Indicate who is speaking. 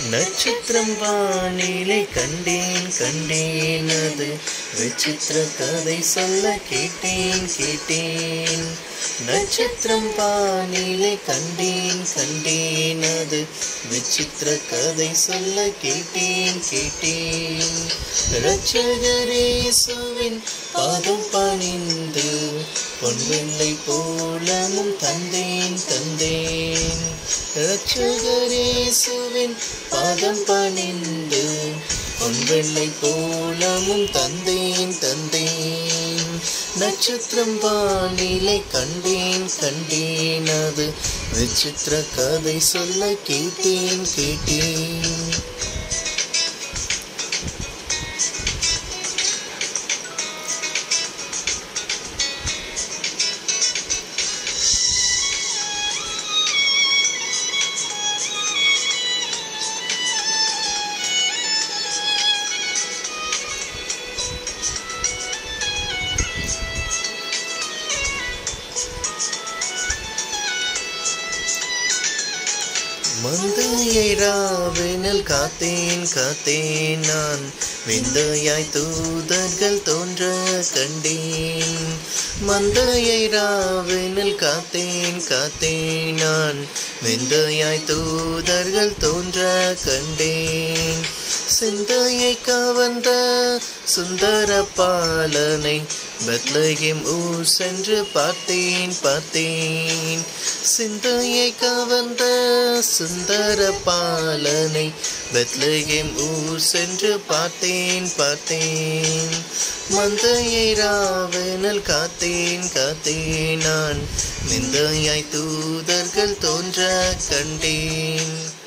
Speaker 1: நட்சத்திரம் வானிலை கண்டேன் கண்டேன் அது விசித்திர கதை சொல்ல கேட்டேன் கேட்டேன் நட்சத்திரம் வானிலை கண்டேன் கண்டேன் அது விசித்திர கதை சொல்ல கேட்டேன் கேட்டேன் ரட்சகரேசுவின் பாதம் பணிந்து பொன்வெள்ளை போலமும் தந்தேன் தந்தேன் ரட்சகரேசுவின் பாதம் பணிந்து பொன்வெள்ளை போலமும் தந்தேன் தந்தேன் நட்சத்திரம் வானிலை கண்டேன் கண்டேன் அது விசித்திர கதை சொல்ல கேட்டேன் கேட்டேன் மந்தையை ராவினில் காத்தேன் காத்தேன் நான் விந்தையாய் தூதர்கள் தோன்ற கண்டேன் மந்தையை ராவினில் காத்தேன் காத்தேன் நான் விந்தையாய் தூதர்கள் தோன்ற கண்டேன் சிந்தையை கவர்ந்த சுந்தர பாலனை பெத்லகேம் ஊர் சென்று பார்த்தேன் பார்த்தேன் சிந்தையை கவர்ந்த சுந்தர பாலனை பெத்லகேம் ஊர் சென்று பார்த்தேன் பார்த்தேன் மந்தையை ராவனல் காத்தேன் காத்தேன் நான் நிந்தையாய் தூதர்கள் தோன்ற கண்டேன்